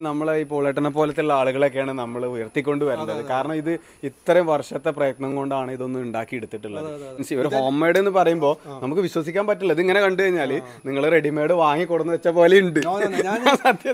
നമ്മളെ ഈ പോളേട്ടനെ പോലത്തെ ഉള്ള ആളുകളൊക്കെയാണ് നമ്മൾ ഉയർത്തിക്കൊണ്ട് വരുന്നത് കാരണം ഇത് ഇത്രയും വർഷത്തെ പ്രയത്നം കൊണ്ടാണ് ഇതൊന്നും ഉണ്ടാക്കി എടുത്തിട്ടുള്ളത് മീൻസ് ഒരു ഹോം മെയ്ഡ് എന്ന് പറയുമ്പോൾ നമുക്ക് വിശ്വസിക്കാൻ പറ്റില്ല ഇത് ഇങ്ങനെ കണ്ടു കഴിഞ്ഞാൽ നിങ്ങൾ റെഡിമെയ്ഡ് വാങ്ങി കൊടുന്ന് വെച്ച പോലെ ഉണ്ട് സത്യം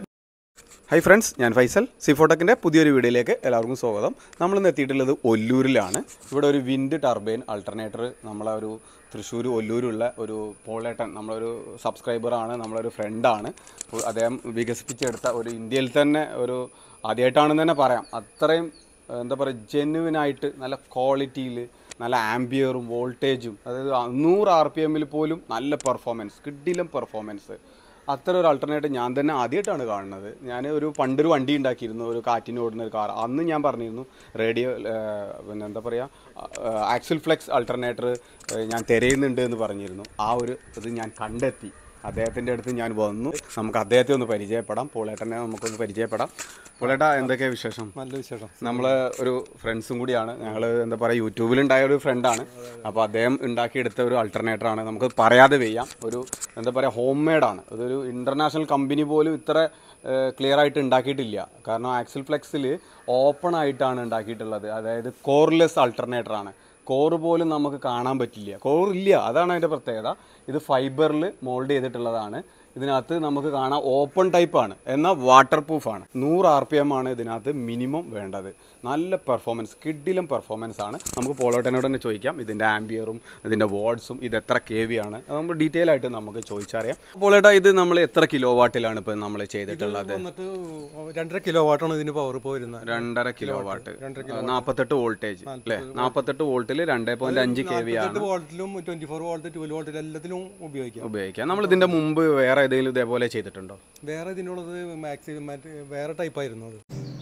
ഹൈ ഫ്രണ്ട്സ് ഞാൻ ഫൈസൽ സിഫോട്ടക്കിൻ്റെ പുതിയൊരു വീഡിയോയിലേക്ക് എല്ലാവർക്കും സ്വാഗതം നമ്മളിന്ന് എത്തിയിട്ടുള്ളത് ഒല്ലൂരിലാണ് ഇവിടെ ഒരു വിൻഡ് ടർബൈൻ അൾട്ടർനേറ്റർ നമ്മളെ ഒരു തൃശ്ശൂർ ഒല്ലൂരുള്ള ഒരു പോളേട്ടൻ നമ്മളൊരു സബ്സ്ക്രൈബറാണ് നമ്മളൊരു ഫ്രണ്ടാണ് അദ്ദേഹം വികസിപ്പിച്ചെടുത്ത ഒരു ഇന്ത്യയിൽ തന്നെ ഒരു ആദ്യമായിട്ടാണെന്ന് തന്നെ പറയാം അത്രയും ഏഹ്, എന്താ പറയുക ജെന്യുവിനായിട്ട് നല്ല ക്വാളിറ്റിയിൽ നല്ല ആംബിയറും വോൾട്ടേജും അതായത് നൂറ് ആർ പി എമ്മിൽ പോലും നല്ല പെർഫോമൻസ് കിഡിലും പെർഫോമൻസ് അത്ര ഒരു അൾട്ടർനേറ്റ് ഞാൻ തന്നെ ആദ്യമായിട്ടാണ് കാണുന്നത് ഞാൻ ഒരു പണ്ടൊരു വണ്ടി ഉണ്ടാക്കിയിരുന്നു ഒരു കാറ്റിന് ഓടുന്ന ഒരു കാർ അന്ന് ഞാൻ പറഞ്ഞിരുന്നു റേഡിയോ പിന്നെ എന്താ പറയുക ആക്സിൽ ഫ്ലെക്സ് അൾട്ടർനേറ്റർ ഞാൻ തിരയുന്നുണ്ട് എന്ന് പറഞ്ഞിരുന്നു ആ ഒരു ഇത് ഞാൻ കണ്ടെത്തി അദ്ദേഹത്തിൻ്റെ അടുത്ത് ഞാൻ വന്നു നമുക്ക് അദ്ദേഹത്തെ ഒന്ന് പരിചയപ്പെടാം പോളേട്ടനെ നമുക്കൊന്ന് പരിചയപ്പെടാം പോളേട്ട എന്തൊക്കെയാണ് വിശേഷം നല്ല വിശേഷം നമ്മൾ ഒരു ഫ്രണ്ട്സും കൂടിയാണ് ഞങ്ങൾ എന്താ പറയുക യൂട്യൂബിലുണ്ടായ ഒരു ഫ്രണ്ടാണ് അപ്പോൾ അദ്ദേഹം ഉണ്ടാക്കിയെടുത്ത ഒരു അൾട്ടർനേറ്ററാണ് നമുക്ക് പറയാതെ വെയ്യാം ഒരു എന്താ പറയുക ഹോം മെയ്ഡാണ് അതൊരു ഇൻ്റർനാഷണൽ കമ്പനി പോലും ഇത്ര ക്ലിയർ ആയിട്ട് ഉണ്ടാക്കിയിട്ടില്ല കാരണം ആക്സിൽ ഫ്ലെക്സിൽ ഓപ്പൺ ആയിട്ടാണ് ഉണ്ടാക്കിയിട്ടുള്ളത് അതായത് കോർലെസ് അൾട്ടർനേറ്ററാണ് കോറ് പോലും നമുക്ക് കാണാൻ പറ്റില്ല കോർ ഇല്ല അതാണ് അതിൻ്റെ പ്രത്യേകത ഇത് ഫൈബറിൽ മോൾഡ് ചെയ്തിട്ടുള്ളതാണ് ഇതിനകത്ത് നമുക്ക് കാണാം ഓപ്പൺ ടൈപ്പാണ് എന്നാൽ വാട്ടർ പ്രൂഫാണ് നൂറ് ആർ പി എം ആണ് ഇതിനകത്ത് മിനിമം വേണ്ടത് നല്ല പെർഫോമൻസ് കിഡിലും പെർഫോമൻസ് ആണ് നമുക്ക് പോളോട്ടനോട് തന്നെ ചോദിക്കാം ഇതിൻ്റെ ആംബിയറും ഇതിൻ്റെ വാട്സും ഇത് എത്ര കെ വി ആണ് അത് നമുക്ക് ഡീറ്റെയിൽ ആയിട്ട് നമുക്ക് ചോദിച്ചറിയാം പോളേട്ടാ ഇത് നമ്മൾ എത്ര കിലോ വാട്ടിലാണ് ഇപ്പോൾ നമ്മൾ ചെയ്തിട്ടുള്ളത് വന്നിട്ട് രണ്ടര കിലോ വാട്ടാണ് ഇതിന് പവർ ഇപ്പോൾ വരുന്നത് രണ്ടര കിലോ വാട്ട് നാൽപ്പത്തെട്ട് വോൾട്ടേജ് അല്ലേ നാൽപ്പത്തെട്ട് വോൾട്ടിൽ രണ്ട് പോയിന്റ് അഞ്ച് കെ വി ആണ് എട്ട് വോൾട്ടിലും ട്വന്റി ഫോർ വോൾട്ട് ട്വൽവ് വോൾട്ടിൽ എല്ലാത്തിലും ഉപയോഗിക്കാം ഉപയോഗിക്കാം നമ്മൾ ഇതിന്റെ മുമ്പ് വേറെ ഏതെങ്കിലും ഇതേപോലെ ചെയ്തിട്ടുണ്ടോ വേറെ ഇതിനുള്ളത് മാക്സിമം മറ്റേ വേറെ ടൈപ്പ് ആയിരുന്നു അത്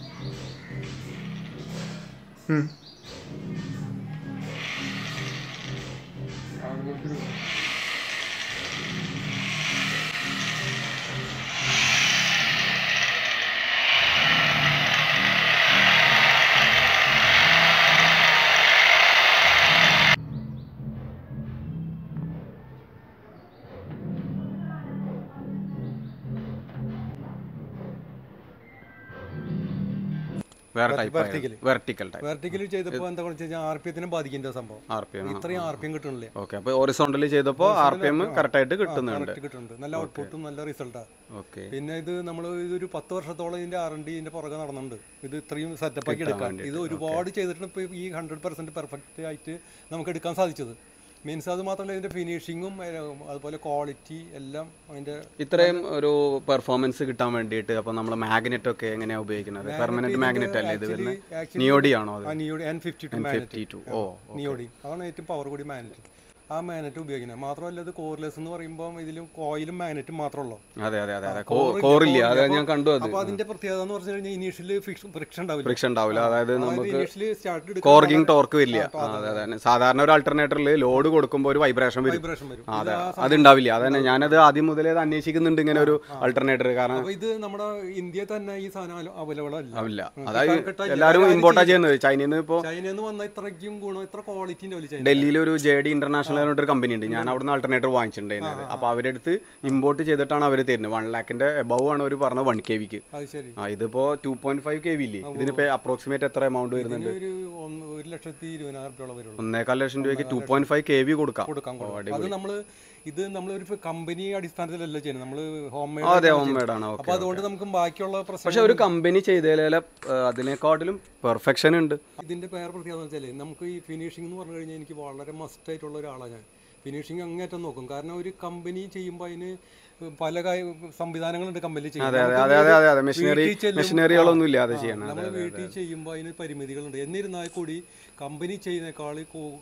വേറെ ടൈപ്പ് വെർട്ടിക്കൽ ടൈപ്പ് വെർട്ടിക്കലി ചെയ്തപ്പോൾ എന്താ വെച്ച് കഴിഞ്ഞാൽ ആർ പി എത്തിനെ ബാധിക്കേണ്ട സംഭവം ആർ പി എം ഇത്രയും ആർ പി എം കിട്ടണില്ല ഓക്കെ അപ്പോൾ ഒറിസോണ്ടൽ ചെയ്തപ്പോൾ ആർ പി എം കറക്റ്റ് ആയിട്ട് കിട്ടുന്നുണ്ട് കറക്റ്റ് കിട്ടുന്നുണ്ട് നല്ല ഔട്ട്പുട്ടും നല്ല റിസൾട്ടാണ് ഓക്കെ പിന്നെ ഇത് നമ്മൾ ഇതൊരു പത്ത് വർഷത്തോളം ഇതിന്റെ ആർ എൻ ഡി ഇതിന്റെ പുറകെ നടന്നുണ്ട് ഇത് ഇത്രയും സെറ്റപ്പ് ആക്കി എടുക്കാൻ ഇത് ഒരുപാട് ചെയ്തിട്ടാണ് ഇപ്പോൾ ഈ ഹൺഡ്രഡ് പെർസെന്റ് പെർഫെക്റ്റ് ആയിട്ട് നമുക്ക് എടുക്കാൻ സാധിച്ചത് മീൻസ് അത് മാത്രമല്ല ഇതിന്റെ ഫിനിഷിങ്ങും അതുപോലെ ക്വാളിറ്റി എല്ലാം അതിന്റെ ഇത്രയും ഒരു പെർഫോമൻസ് കിട്ടാൻ വേണ്ടിയിട്ട് അപ്പോൾ നമ്മൾ മാഗ്നറ്റ് ഒക്കെ എങ്ങനെയാണ് ഉപയോഗിക്കുന്നത് പെർമനന്റ് മാഗ്നറ്റ് അല്ലേ ഇത് വരുന്നത് നിയോഡി ആണോ അത് ആ നിയോഡി N fifty two fifty two ഓ നിയോഡി അതാണ് ഏറ്റവും പവർ കൂടി മാഗ്നറ്റ് ആ മാഗ്നറ്റ് ഉപയോഗിക്കുന്നത് മാത്രമല്ല ഇത് കോർലെസ് എന്ന് പറയുമ്പോൾ ഇതിലും കോയിലും മാഗ്നറ്റും മാത്രമല്ലോ അതെ അതെ അതെ അതെ കോറില്ല അത് ഞാൻ കണ്ടു അത് അപ്പൊ അതിന്റെ പ്രത്യേകത എന്ന് പറഞ്ഞു കഴിഞ്ഞാൽ ഇനീഷ്യലി ഫ്രിക്ഷൻ ഉണ്ടാവില്ല ഫ്രിക്ഷൻ ഉണ്ടാവില്ല അതായത് നമുക്ക് ഇനീഷ്യലി സ്റ്റാർട്ട് എടുക്കാൻ കോർഗിങ് ടോർക്ക് വരില്ല ആ, അതെ അതെ സാധാരണ ഒരു അൾട്ടർനേറ്ററിൽ ലോഡ് കൊടുക്കുമ്പോൾ ഒരു വൈബ്രേഷൻ വരും വൈബ്രേഷൻ വരും ആ, അതെ അതുണ്ടാവില്ല അതന്നെ ഞാനത് ആദ്യം മുതലേ അത് അന്വേഷിക്കുന്നുണ്ട് ഇങ്ങനെ ഒരു അൾട്ടർനേറ്റർ കാരണം അപ്പൊ ഇത് നമ്മുടെ ഇന്ത്യയിൽ തന്നെ ഈ സാധനം അവൈലബിൾ അല്ല ആവില്ല അതായത് എല്ലാവരും ഇമ്പോർട്ടാ ചെയ്യുന്നത് ചൈനയിൽ നിന്ന് ഇപ്പോൾ ചൈനയിൽ നിന്ന് വന്ന ഇത്രയ്ക്കും ഗുണം ഇത്ര ക്വാളിറ്റി ഉണ്ടാവില്ല ചൈന ഡൽഹിയിൽ ഒരു ജെ ഡി ഇന്റർനാഷണൽ എന്ന് പറഞ്ഞിട്ട് ഒരു കമ്പനി ഉണ്ട് ഞാൻ അവിടുന്ന് അൾട്ടർനേറ്റർ വാങ്ങിച്ചിട്ടുണ്ടായിരുന്നത് അപ്പോൾ അവരുടെ അടുത്ത് ഇമ്പോർട്ട് ചെയ്തിട്ടാണ് അവർ തരുന്നത് വൺ ലാക്കിന്റെ എബവ് ആണ് അവർ പറഞ്ഞത് വൺ കെ വിക്ക് അത് ശരി ആ ഇതിപ്പോ two point five K V ഇല്ലേ ഇതിനിപ്പോ അപ്രോക്സിമേറ്റ് എത്ര എമൗണ്ട് വരുന്നുണ്ട് ഒരു ഒന്ന് ഒരു ലക്ഷത്തി ഇരുപതിനായിരം രൂപ വരുള്ളൂ ഒന്നേകാൽ ലക്ഷം രൂപയ്ക്ക് two point five K V കൊടുക്കാം കൊടുക്കാൻ കൊടുക്കും അത് നമ്മള് ഇത് നമ്മൾ ഒരു കമ്പനി അടിസ്ഥാനത്തിലല്ല ചെയ്യുന്നത് നമ്മള് ഹോം ആ, അതെ ഹോം മെയ്ഡ് ആണ് അപ്പൊ ഓക്കെ അതുകൊണ്ട് നമുക്ക് ബാക്കിയുള്ള പ്രശ്നം പക്ഷെ ഒരു കമ്പനി ചെയ്തതിലെ അതിനെക്കാട്ടിലും പെർഫെക്ഷൻ ഉണ്ട് ഇതിന്റെ വേറെ പ്രത്യേകത എന്ന് വെച്ചാൽ നമുക്ക് ഈ ഫിനിഷിംഗ് എന്ന് പറഞ്ഞു കഴിഞ്ഞാൽ എനിക്ക് വളരെ മസ്റ്റ് ആയിട്ടുള്ള ഒരാളാണ് ഞാൻ ഫിനിഷിംഗ് അങ്ങേറ്റം നോക്കും കാരണം ഒരു കമ്പനി ചെയ്യുമ്പോൾ അതിന് പല കാര്യം സംവിധാനങ്ങളുണ്ട് കമ്പനി അതെ അതെ അതെ അതെ അതെ അതെ മെഷീനറി മെഷീനറികളൊന്നും ഇല്ലാതെ ചെയ്യണം നമ്മൾ വീട്ടിൽ ചെയ്യുമ്പോൾ അതിന് പരിമിതികളുണ്ട് എന്നിരുന്നാൽ കൂടി കമ്പനി ചെയ്യുന്നേക്കാൾ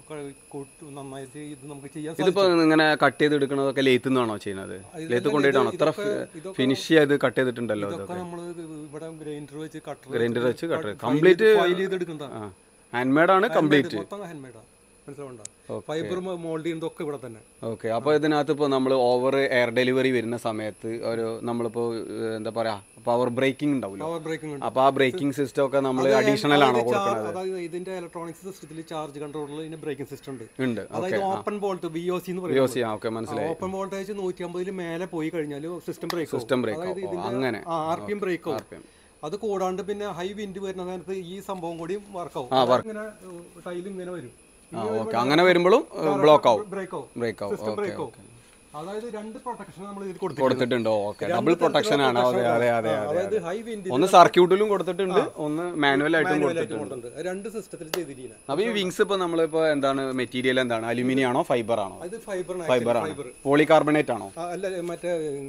നന്നായിട്ട് ഇത് നമുക്ക് ചെയ്യാൻ ഇതിപ്പോ ഇങ്ങനെ കട്ട് ചെയ്ത് എടുക്കണതൊക്കെ ലേത്ത് നിന്നാണോ ചെയ്യുന്നത് ലേത്ത് കൊണ്ടുപോയിട്ടാണോ അത്ര ഫിനിഷ് ചെയ്ത് കട്ട് ചെയ്തിട്ടുണ്ടല്ലോ ഇത് ഇതൊക്കെ നമ്മൾ ഇവിടെ ഗ്രൈൻഡർ വെച്ച് കട്ടർ ഗ്രൈൻഡർ വെച്ച് കട്ട് കംപ്ലീറ്റ് ഫയൽ ചെയ്തെടുക്കണ്ട ഹാൻഡ് മെയ്ഡ് ആണ് കംപ്ലീറ്റ് മൊത്തം ഹാൻഡ്മെയ്ഡാണ് മനസ്സിലാവണ്ട ഫൈബർ മോൾഡ് ചെയ്യുന്നതൊക്കെ ഇവിടെ തന്നെ ഓക്കെ അപ്പോൾ ഇതിനകത്ത് ഇപ്പോൾ നമ്മൾ ഓവർ എയർ ഡെലിവറി വരുന്ന സമയത്ത് ഒരു നമ്മളിപ്പോൾ എന്താ പറയാ പവർ ബ്രേക്കിംഗ് ഉണ്ടാവില്ല പവർ ബ്രേക്കിംഗ് ഉണ്ട് അപ്പോൾ ആ ബ്രേക്കിംഗ് സിസ്റ്റം ഒക്കെ നമ്മൾ അഡീഷണൽ ആണോ ചാർ- കൊടുക്കുന്നത് അതായത് ഇതിന്റെ ഇലക്ട്രോണിക്സ് സിസ്റ്റത്തിൽ ചാർജ് കൺട്രോളിൽ ഇതിന് ബ്രേക്കിംഗ് സിസ്റ്റം ഉണ്ട് ഉണ്ട് അതായത് open volt B O C എന്ന് പറയുന്നത് യൂസ് ചെയ്യാം ഓക്കെ മനസ്സിലായി ഓപ്പൺ വോൾട്ടേജ് നൂറ്റി അമ്പതിൽ മേലെ പോയി കഴിഞ്ഞാൽ സിസ്റ്റം ബ്രേക്ക് സിസ്റ്റം ബ്രേക്ക് അതായത് ഇതിന്റെ അങ്ങനെ R P M break RPM. അത് കൂടാണ്ട് പിന്നെ ഹൈ വിൻഡ് വരുന്ന നേരത്ത് ഈ സംഭവം കൂടി വർക്കാവും ഇങ്ങനെ ടൈൽ ഇങ്ങനെ വരും ആ ഓക്കെ അങ്ങനെ വരുമ്പോഴും ബ്ലോക്ക് ആവും ബ്രേക്ക് ആവും ബ്രേക്ക് ആവും സിസ്റ്റം ഓക്കെ ബ്രേക്ക് ആവും അതായത് രണ്ട് പ്രൊട്ടക്ഷൻ നമ്മൾ ഇതിൽ കൊടുത്തിട്ടുണ്ട് കൊടുത്തിട്ടുണ്ടോ ഓക്കെ ഡബിൾ പ്രൊട്ടക്ഷൻ ആണ് അതെ അതെ അതെ അതെ അതായത് ഹൈ വിൻഡ് ഒന്ന് സർക്യൂട്ടിലും കൊടുത്തിട്ടുണ്ട് ഒന്ന് മാനുവൽ ആയിട്ടും കൊടുത്തിട്ടുണ്ട് കൊടുത്തിട്ടുണ്ട് രണ്ട് സിസ്റ്റത്തിൽ ചെയ്തിരിക്കുന്നത് അപ്പൊ ഈ വിങ്സ് ഇപ്പൊ നമ്മളിപ്പോ എന്താണ് മെറ്റീരിയൽ എന്താണ് അലുമിനിയം ആണോ ഫൈബർ ആണോ അത് ഫൈബർ ഫൈബർ ആണോ പോളികാർബണേറ്റ് ആണോ അല്ല മറ്റേ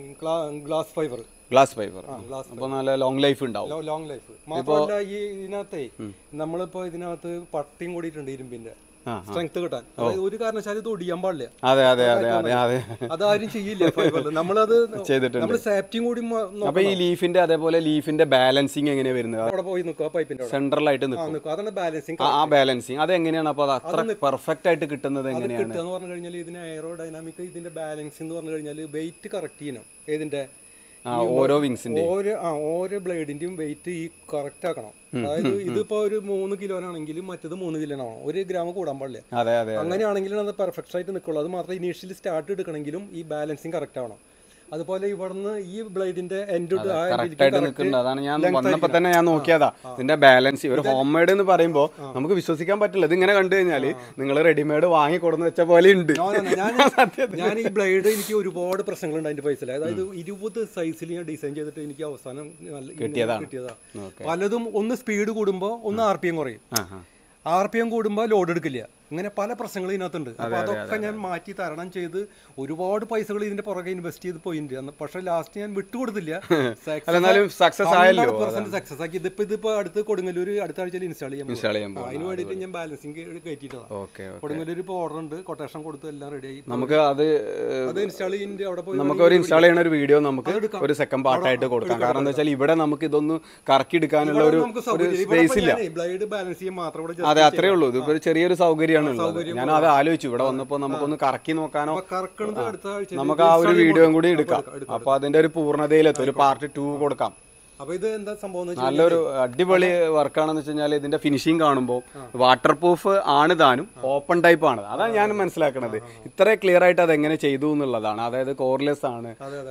glass fibre glass fibre glass അപ്പൊ നല്ല ലോങ് ലൈഫ് ഉണ്ടാവും ലോങ് ലൈഫ് മാത്രമല്ല ഈ ഇതിനകത്തെ നമ്മളിപ്പോ ഇതിനകത്ത് പട്ടിയും കൂടിയിട്ടുണ്ട് ഇരുമ്പിന്റെ ആ, സ്ട്രെങ്ത് കിട്ടാൻ അതായത് ഒരു കാരണവശാലും ഇത് ഒടിയാൻ പാടില്ല അതെ അതെ അതെ അതെ അതെ അതാരും ചെയ്യില്ല ഫൈബറിൽ നമ്മളത് ചെയ്തിട്ടുണ്ട് നമ്മൾ സേഫ്റ്റിയും കൂടി മ- നോ- അപ്പൊ ഈ ലീഫിന്റെ അതേപോലെ ലീഫിന്റെ ബാലൻസിങ് എങ്ങനെയാ വരുന്നത് അവിടെ പോയി നിൽക്കുക പൈപ്പിന്റെ അവിടെ സെൻട്രൽ ആയിട്ട് ആ നിൽക്കും നിൽക്കുക അതാണ് ബാലൻസിങ് ആ ബാലൻസിങ് അത് എങ്ങനെയാണ് അപ്പൊ അത് അത്ര പെർഫെക്റ്റ് ആയിട്ട് കിട്ടുന്നത് എങ്ങനെയാണ് കിട്ടുക എന്ന് പറഞ്ഞു കഴിഞ്ഞാൽ ഇതിന് എയറോ ഡൈനാമിക് ഇതിന്റെ ബാലൻസ് എന്ന് പറഞ്ഞു കഴിഞ്ഞാൽ വെയിറ്റ് കറക്റ്റ് ചെയ്യണം ഏതിന്റെ ആ ഓരോ വിങ്സിന്റെ ഓരോ ആ ഓരോ ബ്ലേഡിന്റെയും വെയിറ്റ് ഈ കറക്റ്റ് ആക്കണം അതായത് ഇതിപ്പോ ഒരു മൂന്ന് കിലോനാണെങ്കിൽ മറ്റത് മൂന്ന് കിലോനാവണം ഒരു ഗ്രാം കൂടാൻ പാടില്ല അതെ അതെ അങ്ങനെയാണെങ്കിലും അത് പെർഫെക്റ്റ് ആയിട്ട് നിൽക്കുള്ളൂ അത് മാത്രം ഇനീഷ്യലി സ്റ്റാർട്ട് എടുക്കണമെങ്കിലും ഈ ബാലൻസിങ് കറക്റ്റ് ആവണം അതുപോലെ ഇവിടുന്ന് ഈ ബ്ലേഡിന്റെ എൻഡ് ആ കറക്റ്റ് ആയിട്ട് നിൽക്കുന്നുണ്ട് അതാണ് ഞാൻ വന്നപ്പോ തന്നെ ഞാൻ നോക്കിയതാ ഇതിന്റെ ബാലൻസ് ഒരു ഹോം മെയ്ഡ് എന്ന് പറയുമ്പോ നമുക്ക് വിശ്വസിക്കാൻ പറ്റില്ല ഇത് ഇങ്ങനെ കണ്ടു കഴിഞ്ഞാല് നിങ്ങൾ റെഡിമെയ്ഡ് വാങ്ങി കൊടുന്ന് വെച്ച പോലെ ഉണ്ട് സത്യത്തിൽ ഞാൻ ഈ ബ്ലേഡ് എനിക്ക് ഒരുപാട് പ്രശ്നങ്ങളുണ്ട് അതിന്റെ പൈസയിൽ അതായത് ഇരുപത് സൈസിൽ ഞാൻ ഡിസൈൻ ചെയ്തിട്ട് എനിക്ക് അവസാനം നല്ല ഇങ്ങനെ കിട്ടിയതാണ്. കിട്ടിയതാ ഓക്കെ പലതും ഒന്ന് സ്പീഡ് കൂടുമ്പോൾ ഒന്ന് ആർ പി എം കുറയും ആ ആ ആർ പി എം കൂടുമ്പോൾ ലോഡ് എടുക്കില്ല ഇങ്ങനെ പല പ്രശ്നങ്ങളും ഇതിനകത്തുണ്ട് അപ്പൊ അതൊക്കെ ഞാൻ മാറ്റി തരണം ചെയ്ത് ഒരുപാട് പൈസകൾ ഇതിന്റെ പുറകെ ഇൻവെസ്റ്റ് ചെയ്ത് പോയിട്ടുണ്ട് അന്ന് പക്ഷെ ലാസ്റ്റ് ഞാൻ വിട്ടുകൊടുത്തില്ല അല്ല എന്നാലും സക്സസ് ആയല്ലോ സക്സസ് ആക്കി ഇതിപ്പോ ഇതിപ്പോ അടുത്ത് കൊടുങ്ങല്ലൂർ അടുത്ത ആഴ്ചയിൽ ഇൻസ്റ്റാൾ ചെയ്യാൻ പോകും. ഇൻസ്റ്റാൾ ചെയ്യാൻ ആ, അതിന് വേണ്ടിയിട്ട് ഞാൻ ബാലൻസിങ് കയറ്റിയിട്ടതാണ് ഓക്കെ കൊടുങ്ങല്ലൂർ ഇപ്പോൾ ഓർഡർ ഉണ്ട് കൊട്ടേഷൻ കൊടുത്ത് എല്ലാം റെഡി ആയി നമുക്ക് അത് ഏഹ്, അത് ഇൻസ്റ്റാൾ ചെയ്യുന്നുണ്ട് അവിടെ പോയി നമുക്ക് ഒരു ഇൻസ്റ്റാൾ ചെയ്യുന്ന ഒരു വീഡിയോ നമുക്ക് ഒരു സെക്കൻഡ് പാർട്ടായിട്ട് കൊടുക്കാം കാരണം എന്താ വെച്ചാൽ ഇവിടെ നമുക്ക് ഇതൊന്ന് കറക്കി എടുക്കാനുള്ള ഒരു നമുക്ക് ഒരു സൗകര്യം ഇവിടെ സ്പേസ് ഇല്ല ബ്ലേഡ് ബാലൻസ് ചെയ്യാൻ മാത്രം ഇവിടെ അതെ അത്രേ ഉള്ളൂ ഇതിപ്പോ ഒരു ചെറിയൊരു സൗകര്യമാണ് ഉള്ളത് ഞാൻ അത് ആലോചിച്ചു ഇവിടെ വന്നപ്പോ നമുക്കൊന്ന് കറക്കി നോക്കാനോ കറക്കണത് അടുത്ത ആഴ്ച നമുക്ക് ആ ഒരു വീഡിയോയും കൂടി എടുക്കാം അപ്പൊ അതിന്റെ ഒരു പൂർണ്ണതയിലെത്തും ഒരു പാർട്ട് ടു കൊടുക്കാം അപ്പൊ ഇത് എന്താ സംഭവം എന്ന് വെച്ചാൽ നല്ലൊരു അടിപൊളി വർക്കാണെന്ന് വെച്ച് കഴിഞ്ഞാൽ ഇതിന്റെ ഫിനിഷിംഗ് കാണുമ്പോൾ വാട്ടർ പ്രൂഫ് ആണ് താനും ഓപ്പൺ ടൈപ്പ് ആണ് അതാണ് ഞാൻ മനസ്സിലാക്കണത് ഇത്ര ക്ലിയർ ആയിട്ട് അത് എങ്ങനെ ചെയ്തു എന്നുള്ളതാണ് അതായത് കോർലെസ് ആണ്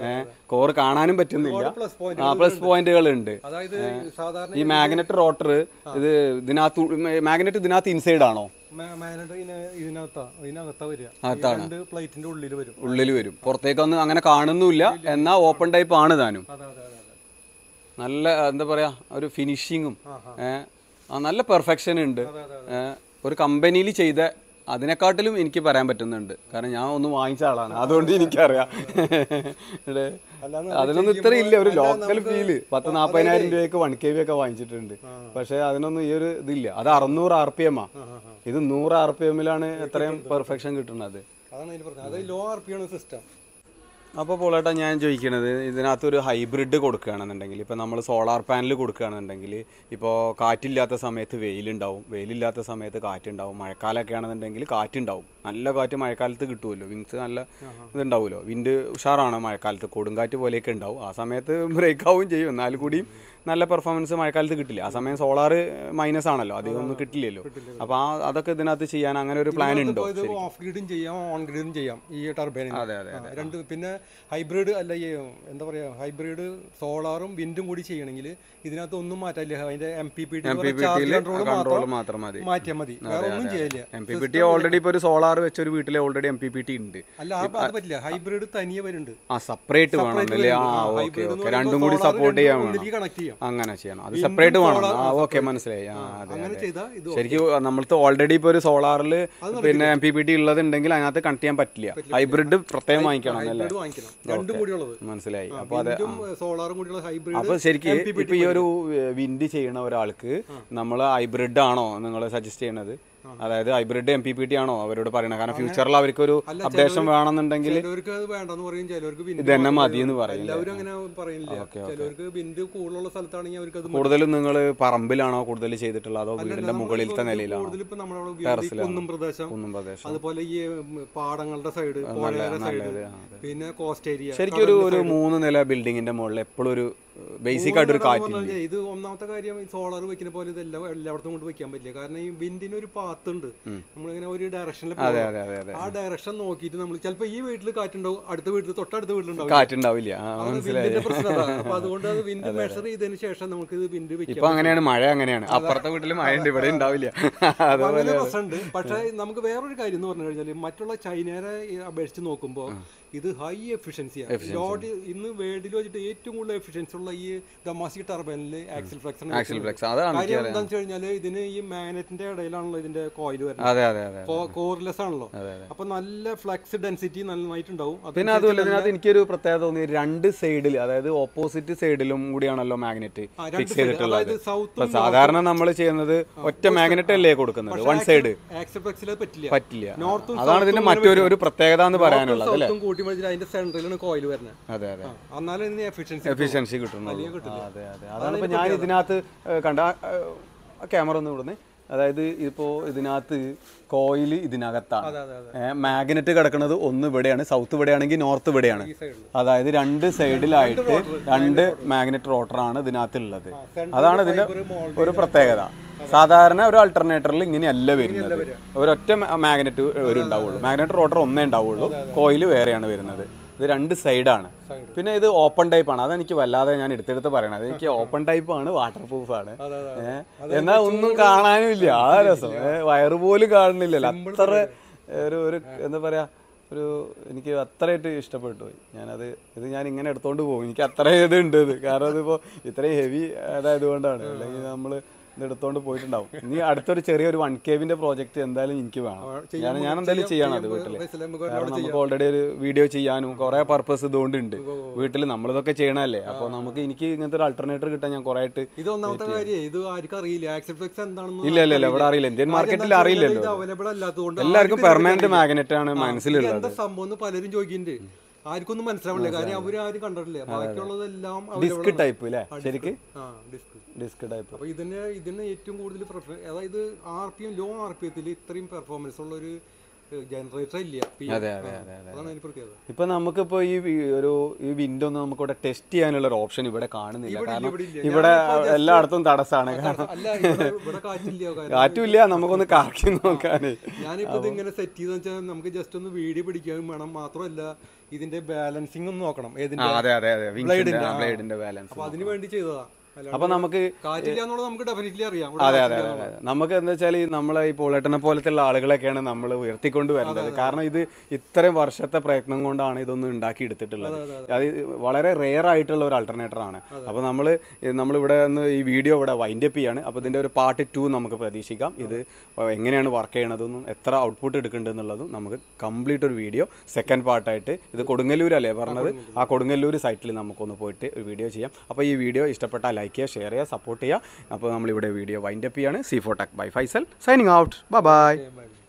കോർ കാണാനും പറ്റുന്നില്ല പ്ലസ് പോയിന്റ് ആ പ്ലസ് പോയിന്റുകൾ ഉണ്ട് അതായത് സാധാരണ ഈ മാഗ്നറ്റ് റോട്ടർ ഇത് ഇതിനകത്ത് മാഗ്നറ്റ് ഇതിനകത്ത് ഇൻസൈഡ് ആണോ മാനേജർ ഇതിനകത്താ ഇതിനകത്താ വരിക ഈ അകത്താണ്. രണ്ട് പ്ലേറ്റിന്റെ ഉള്ളിൽ വരും ഉള്ളിൽ വരും പുറത്തേക്കൊന്നും അങ്ങനെ കാണുന്നുമില്ല എന്നാൽ ഓപ്പൺ ടൈപ്പ് ആണ് താനും അതെ അതെ അതെ അതെ നല്ല എന്താ പറയാ ഒരു ഫിനിഷിങ്ങും നല്ല പെർഫെക്ഷൻ ഉണ്ട് ഏ, ഒരു കമ്പനിയിൽ ചെയ്ത അതിനെക്കാട്ടിലും എനിക്ക് പറയാൻ പറ്റുന്നുണ്ട് കാരണം ഞാൻ ഒന്ന് വാങ്ങിച്ച ആളാണ് അതുകൊണ്ട് എനിക്കറിയാം ഇവിടെ അല്ലാന്ന് അതിനൊന്നും ഇത്ര ഇല്ല ഒരു ലോക്കൽ ഫീല് പത്ത് നാൽപ്പതിനായിരം രൂപയ്ക്ക് വൺ കെ വി ഒക്കെ വാങ്ങിച്ചിട്ടുണ്ട് പക്ഷെ അതിനൊന്നും ഈ ഒരു ഇതില്ല അത് അറുന്നൂറ് ആർ പി എം ആ ഇത് നൂറ് ആർ പി എമ്മിലാണ് എത്രയും പെർഫെക്ഷൻ കിട്ടുന്നത് അതാണ് അതിന് പറഞ്ഞത് അത് ലോ ആർ പി ആണ് സിസ്റ്റം അപ്പോൾ പോളേട്ടാ ഞാൻ ചോദിക്കണത് ഇതിനകത്തൊരു ഹൈബ്രിഡ് കൊടുക്കുകയാണെന്നുണ്ടെങ്കിൽ ഇപ്പോൾ നമ്മൾ സോളാർ പാനൽ കൊടുക്കുകയാണെന്നുണ്ടെങ്കിൽ ഇപ്പോൾ കാറ്റില്ലാത്ത സമയത്ത് വെയിലുണ്ടാവും വെയിലില്ലാത്ത സമയത്ത് കാറ്റുണ്ടാവും മഴക്കാലമൊക്കെ ആണെന്നുണ്ടെങ്കിൽ കാറ്റുണ്ടാവും നല്ല കാറ്റ് മഴക്കാലത്ത് കിട്ടുമല്ലോ വിങ്സ് നല്ല ഇതുണ്ടാവുമല്ലോ വിൻഡ് ഉഷാറാണ് മഴക്കാലത്ത് കൊടുങ്കാറ്റ് പോലെയൊക്കെ ഉണ്ടാവും ആ സമയത്ത് ബ്രേക്ക് ആവും ചെയ്യും എന്നാൽ കൂടിയും നല്ല പെർഫോമൻസ് മഴക്കാലത്ത് കിട്ടില്ല ആ സമയം സോളാർ മൈനസ് ആണല്ലോ അധികം ഒന്നും കിട്ടില്ലല്ലോ അപ്പോൾ ആ അതൊക്കെ ഇതിനകത്ത് ചെയ്യാൻ അങ്ങനെ ഒരു പ്ലാൻ ഉണ്ടോ ഇത് ഓഫ് ഗ്രിഡും ചെയ്യാം ഓൺ ഗ്രിഡും ചെയ്യാം ഈ ടർബൈനിൽ അതെ അതെ രണ്ട് പിന്നെ ഹൈബ്രിഡ് അല്ല ഈ എന്താ പറയാ ഹൈബ്രിഡ് സോളാറും വിൻഡും കൂടി ചെയ്യണമെങ്കിൽ ഇതിനകത്ത് ഒന്നും മാറ്റാനില്ല അതിന്റെ M P P charge control control മാത്രം മാത്രം മതി മാറ്റിയാൽ മതി വേറെ ഒന്നും ചെയ്യില്ല M P P T already ഇപ്പോൾ ഒരു സോളാർ വെച്ച ഒരു വീട്ടിൽ already M P P T ഉണ്ട് അല്ല ആ- അത് പറ്റില്ല ഹൈബ്രിഡ് തനിയെ വരുന്നുണ്ട് ആ സെപ്പറേറ്റ് വേണം അല്ലേ ആ ഓക്കെ ഓക്കെ രണ്ടും കൂടി സപ്പോർട്ട് ചെയ്യാൻ വേണം ഒന്നിലേക്ക് കണക്ട് ചെയ്യാം അങ്ങനെ ചെയ്യണം അത് സെപ്പറേറ്റ് വേണം ആ ഓക്കെ മനസ്സിലായി ആ അതെ അങ്ങനെ ചെയ്താൽ ഇത് ശരിക്കും നമ്മളത്തെ ഓൾറെഡി ഇപ്പോൾ ഒരു സോളാറിൽ പിന്നെ എം പി പി ടി ഉള്ളതുണ്ടെങ്കിൽ അതിനകത്ത് കണക്ട് ചെയ്യാൻ പറ്റില്ല ഹൈബ്രിഡ് പ്രത്യേകം വാങ്ങിക്കണം അല്ലേ ഹൈബ്രിഡ് വാങ്ങിക്കണം രണ്ടും കൂടി ഉള്ളത് മനസ്സിലായി അപ്പോൾ അതെ വിൻഡും സോളാറും കൂടിയുള്ള ഹൈബ്രിഡ് അപ്പൊ ശരിക്കും ഇപ്പൊ ഈ ഒരു വിൻഡ് ചെയ്യണ ഒരാൾക്ക് നമ്മൾ ഹൈബ്രിഡ് ആണോ നിങ്ങൾ സജസ്റ്റ് ചെയ്യണത് അതായത് hybrid M P P T ആണോ അവരോട് പറയണത് കാരണം ഫ്യൂച്ചറിൽ അവർക്ക് ഒരു അപ്ഡേഷൻ വേണമെന്നുണ്ടെങ്കിൽ ചിലവർക്ക് അത് വേണ്ടെന്ന് പറയും ചിലവർക്ക് വിൻഡ് ഇത് തന്നെ മതി എന്ന് പറയും എല്ലാവരും അങ്ങനെ പറയുന്നില്ല ചിലവർക്ക് വിൻഡ് കൂടുതലുള്ള സ്ഥലത്താണെങ്കിൽ അവർക്ക് അത് കൂടുതലും നിങ്ങൾ പറമ്പിലാണോ കൂടുതൽ ചെയ്തിട്ടുള്ളത് അതോ വീടിന്റെ മുകളിലത്തെ നിലയിലാണോ കൂടുതൽ ഇപ്പൊ നമ്മളവിടെ ഉപയോഗിക്കുന്ന ഈ കുന്നും പ്രദേശം കുന്നും പ്രദേശം അതുപോലെ ഈ ഉം, പാടങ്ങളുടെ സൈഡ് പുഴയുടെ സൈഡ് പിന്നെ കോസ്റ്റ് ഏരിയ ശരിക്കും ഒരു ഒരു മൂന്ന് നില ബിൽഡിങ്ങിന്റെ മുകളിൽ എപ്പോഴും ഒരു ബേസിക് ആയിട്ടൊരു കാറ്റ് പറഞ്ഞാൽ ഇത് ഒന്നാമത്തെ കാര്യം സോളാർ വെക്കുന്ന പോലെ ഇതെല്ലാം എല്ലായിടത്തും കൊണ്ട് വെക്കാൻ പറ്റില്ല കാരണം ഈ വിൻഡിന് ഒരു പാത്ത് ഉണ്ട് നമ്മളിങ്ങനെ ഒരു ഡയറക്ഷനിൽ അതെ അതെ അതെ അതെ ആ ഡയറക്ഷൻ നോക്കിയിട്ട് നമ്മൾ ചിലപ്പോൾ ഈ വീട്ടിൽ കാറ്റുണ്ടാവും അടുത്ത വീട്ടിൽ തൊട്ടടുത്ത വീട്ടിലുണ്ടാവും കാറ്റുണ്ടാവില്ല ആ, അതാണ് വിൻഡിന്റെ പ്രശ്നം അതാണ്. അപ്പൊ അതുകൊണ്ട് അത് വിൻഡ് മെഷർ ചെയ്തതിന് ശേഷം നമുക്ക് ഇത് വിൻഡ് വെക്കാം ഇപ്പൊ അങ്ങനെയാണ് മഴ അങ്ങനെയാണ് അപ്പുറത്തെ വീട്ടിൽ മഴ ഉണ്ട് ഇവിടെ ഉണ്ടാവില്ല അപ്പൊ അതുപോലെ അങ്ങനെ പ്രശ്നമുണ്ട് പക്ഷേ നമുക്ക് വേറൊരു കാര്യം എന്ന് പറഞ്ഞു കഴിഞ്ഞാൽ മറ്റുള്ള ചൈനയെ അപേക്ഷിച്ച് നോക്കുമ്പോൾ ഇത് ഹൈ എഫിഷ്യൻസിയാണ് ലോഡ് ഇന്ന് വേൾഡിൽ വെച്ചിട്ട് ഏറ്റവും കൂടുതൽ എഫിഷ്യൻസി ഉള്ള ഈ ഡൊമാസ്റ്റിക് ടർബൈനിൽ ആക്സിൽ ഫ്ലെക്സ് ആക്സിൽ ഫ്ലെക്സ് അതാണ് കാര്യം എന്താണെന്ന് വെച്ച് കഴിഞ്ഞാൽ ഇതിന് ഈ മാഗ്നറ്റിന്റെ ഇടയിലാണല്ലോ ഇതിന്റെ കോയിൽ വരുന്നത് അതെ അതെ അതെ കോർലെസ് ആണല്ലോ അപ്പൊ നല്ല ഫ്ലെക്സ് ഡെൻസിറ്റി നന്നായിട്ടുണ്ടാവും അത് പിന്നെ അതുപോലെ ഇതിനകത്ത് എനിക്കൊരു പ്രത്യേകത തോന്നി രണ്ട് സൈഡിൽ അതായത് ഓപ്പോസിറ്റ് സൈഡിലും കൂടിയാണല്ലോ മാഗ്നറ്റ് രണ്ട് ഫിക്സ് side. ചെയ്തിട്ടുള്ളത് അതായത് south ഇപ്പൊ സാധാരണ നമ്മൾ ചെയ്യുന്നത് ഒറ്റ മാഗ്നറ്റ് അല്ലേ കൊടുക്കുന്നത് വൺ സൈഡ് ആക്സിൽ ഫ്ലെക്സിൽ അത് പറ്റില്ല പറ്റില്ല നോർത്തും അതാണ് ഇതിന്റെ മറ്റൊരു ഒരു പ്രത്യേകത എന്ന് പറയാനുള്ളത് അല്ലേ സൗത്തും കൂട്ടി മറിച്ചിട്ട് അതിന്റെ സെൻട്രലിലാണ് കോയിൽ വരുന്നത് അതെ അതെ എന്നാലും ഇതിന് എഫിഷ്യൻസി എഫിഷ്യൻസി കിട്ടുന്നുള്ളൂ ആ, അതെ അതെ അതാണ് ഇപ്പൊ ഞാൻ ഇതിനകത്ത് ഏഹ്, കണ്ട ക്യാമറ ഒന്ന് ഇവിടുന്ന് അതായത് ഇപ്പോ ഇതിനകത്ത് കോയിൽ ഇതിനകത്താണ് അതെ അതെ അതെ മാഗ്നറ്റ് കിടക്കുന്നത് ഒന്ന് ഇവിടെയാണ് സൗത്ത് ഇവിടെയാണെങ്കിൽ നോർത്ത് ഇവിടെയാണ് ഈ സൈഡിൽ അതായത് രണ്ട് സൈഡിലായിട്ട് രണ്ട് മാഗ്നറ്റ് റോട്ടറാണ് ഇതിനകത്തുള്ളത് അതാണ് ഇതിന്റെ ഒരു പ്രത്യേകത സാധാരണ ഒരു അൾട്ടർനേറ്ററിൽ ഇങ്ങനെയല്ല വരുന്നത് ഒരൊറ്റ മാഗ്നറ്റ് ഒരു ഉണ്ടാവുള്ളൂ മാഗ്നറ്റ് റോട്ടർ ഒന്നേ ഉണ്ടാവുള്ളൂ കോയിൽ വേറെയാണ് വരുന്നത് ഇത് രണ്ട് സൈഡാണ് പിന്നെ ഇത് ഓപ്പൺ ടൈപ്പ് ആണ് അതെനിക്ക് വല്ലാതെ ഞാൻ എടുത്തെടുത്ത് പറയണത് എനിക്ക് ഓപ്പൺ ടൈപ്പ് ആണ് വാട്ടർ പ്രൂഫ് ആണ് അതെ അതെ ഏഹ് എന്നാൽ ഒന്നും കാണാനും ഇല്ല ആ രസം ഏഹ് വയറ് പോലും കാണുന്നില്ലല്ലോ അത്ര ഒരു ഒരു എന്താ പറയാ ഒരു എനിക്ക് അത്രയായിട്ട് ഇഷ്ടപ്പെട്ടു പോയി ഞാനത് ഇത് ഞാൻ ഇങ്ങനെ എടുത്തോണ്ട് പോകും എനിക്ക് അത്ര ഇത് ഉണ്ട് ഇത് കാരണം ഇതിപ്പോ ഇത്രയും ഹെവി അതായത് കൊണ്ടാണ് അല്ലെങ്കിൽ നമ്മള് ഇത് എടുത്തോണ്ട് പോയിട്ടുണ്ടാവും ഇനി അടുത്തൊരു ചെറിയൊരു വൺ കേവിന്റെ പ്രോജക്റ്റ് എന്തായാലും എനിക്ക് വേണം ഞാൻ ഞാൻ എന്തായാലും ചെയ്യണം അത് വീട്ടില് നമുക്ക് കാരണം നമുക്ക് ഓൾറെഡി ഒരു വീഡിയോ ചെയ്യാനും കുറെ പർപ്പസ് ഇതുകൊണ്ട് ഉണ്ട് വീട്ടിൽ നമ്മളിതൊക്കെ ചെയ്യണല്ലേ അപ്പോൾ നമുക്ക് എനിക്ക് ഇങ്ങനത്തെ ഒരു അൾട്ടർനേറ്റർ കിട്ടാൻ ഞാൻ കുറെ ആയിട്ട് ഇത് ഒന്നാമത്തെ കാര്യം ഇത് ആർക്കും അറിയില്ല ആക്സിൽ ഫ്ലെക്സ് എന്താണെന്ന് ഇല്ല ഇല്ല ഇല്ല ഇവിടെ അറിയില്ല ഇന്ത്യൻ മാർക്കറ്റിൽ അറിയില്ലല്ലോ ഇത് അവൈലബിൾ അല്ലാത്തതുകൊണ്ട് എല്ലാവർക്കും പെർമനന്റ് മാഗ്നറ്റ് ആണ് മനസ്സിലുള്ളത് എന്താ സംഭവം എന്ന് പലരും ചോദിക്കുന്നുണ്ട് ആർക്കൊന്നും മനസ്സിലാവില്ല കാര്യം അവര് ആരും കണ്ടിട്ടില്ല ബാക്കിയുള്ളതെല്ലാം available ഡിസ്ക് ആണ്. ടൈപ്പ് അല്ലേ ശരിക്ക് ആ ഡിസ്ക് ഡിസ്ക് ടൈപ്പ് അപ്പൊ ഇതിന് ഇതിന് ഏറ്റവും കൂടുതൽ പ്രിഫർ അതായത് R P M low R P എത്തിൽ ഇത്രയും പെർഫോമൻസ് ഉള്ള ഒരു ജനറേറ്റർ ഇല്ല ഇപ്പൊ ഈ- അതെ അതെ അതെ അതെ അതാണ് അതിന് പ്രത്യേകത ഇപ്പൊ നമുക്കിപ്പോ ഈ വി- ഒരു ഈ വിൻഡോ ഒന്നും നമുക്ക് ഇവിടെ ടെസ്റ്റ് ചെയ്യാനുള്ള ഒരു ഓപ്ഷൻ ഇവിടെ കാണുന്നില്ല കാരണം ഇവിടെ ഇല്ല. ഇവിടെ എല്ലായിടത്തും തടസ്സാണ് കാരണം അല്ല ഇവിടെ ഇവിടെ കാറ്റില്ല കാര്യം കാറ്റുമില്ല നമുക്കൊന്ന് കറക്കി നോക്കാന് ഞാനിപ്പോ ഇത് ഇങ്ങനെ സെറ്റ് ചെയ്തെന്ന് വെച്ചാൽ നമുക്ക് ജസ്റ്റ് ഒന്ന് വീഡിയോ പിടിക്കാനും വേണം മാത്രമല്ല ഇതിന്റെ ബാലൻസിങ് ഒന്ന് നോക്കണം ആ, ഏതിന്റെ അതെ അതെ അതെ വിങ്സിന്റെ ബ്ലേഡിന്റെ ബാലൻസ് അപ്പൊ അതിന് വേണ്ടി ചെയ്തതാ അല്ലാണ്ട് അപ്പൊ നമുക്ക് കാറ്റില്ല എന്നുള്ളത് നമുക്ക് ഡെഫിനറ്റ്ലി അറിയാം ഇവിടെ അതെ അതെ അതെ അതെ. നമുക്ക് എന്താ വെച്ചാൽ നമ്മളെ ഈ പോളേട്ടനെ പോലത്തെ ഉള്ള ആളുകളൊക്കെയാണ് നമ്മൾ ഉയർത്തിക്കൊണ്ട് വരുന്നത് കാരണം ഇത് ഇത്രയും വർഷത്തെ പ്രയത്നം കൊണ്ടാണ് ഇതൊന്നും ഉണ്ടാക്കി എടുത്തിട്ടുള്ളത് അത് വളരെ റെയർ ആയിട്ടുള്ള ഒരു അൾട്ടർനേറ്റർ ആണ് അപ്പോൾ നമ്മൾ നമ്മളിവിടെ നിന്ന് ഈ വീഡിയോ ഇവിടെ വൈൻഡ് അപ്പ് ചെയ്യാണ് അപ്പോൾ ഇതിന്റെ ഒരു പാർട്ട് ടു നമുക്ക് പ്രതീക്ഷിക്കാം ഇത് എങ്ങനെയാണ് വർക്ക് ചെയ്യണതെന്നും എത്ര ഔട്ട്പുട്ട് എടുക്കേണ്ടതെന്നുള്ളതും നമുക്ക് കംപ്ലീറ്റ് ഒരു വീഡിയോ സെക്കൻഡ് പാർട്ടായിട്ട് ഇത് കൊടുങ്ങല്ലൂരല്ലേ പറഞ്ഞത് ആ കൊടുങ്ങല്ലൂർ സൈറ്റിൽ നമുക്കൊന്ന് പോയിട്ട് ഒരു വീഡിയോ ചെയ്യാം അപ്പോൾ ഈ വീഡിയോ ഇഷ്ടപ്പെട്ടാൽ ലൈക്ക് ചെയ്യുക ഷെയർ ചെയ്യുക സപ്പോർട്ട് ചെയ്യുക അപ്പോൾ നമ്മളിവിടെ വീഡിയോ വൈൻഡ് അപ്പ് ചെയ്യാണ് C four tech by Faisal signing out bye bye by.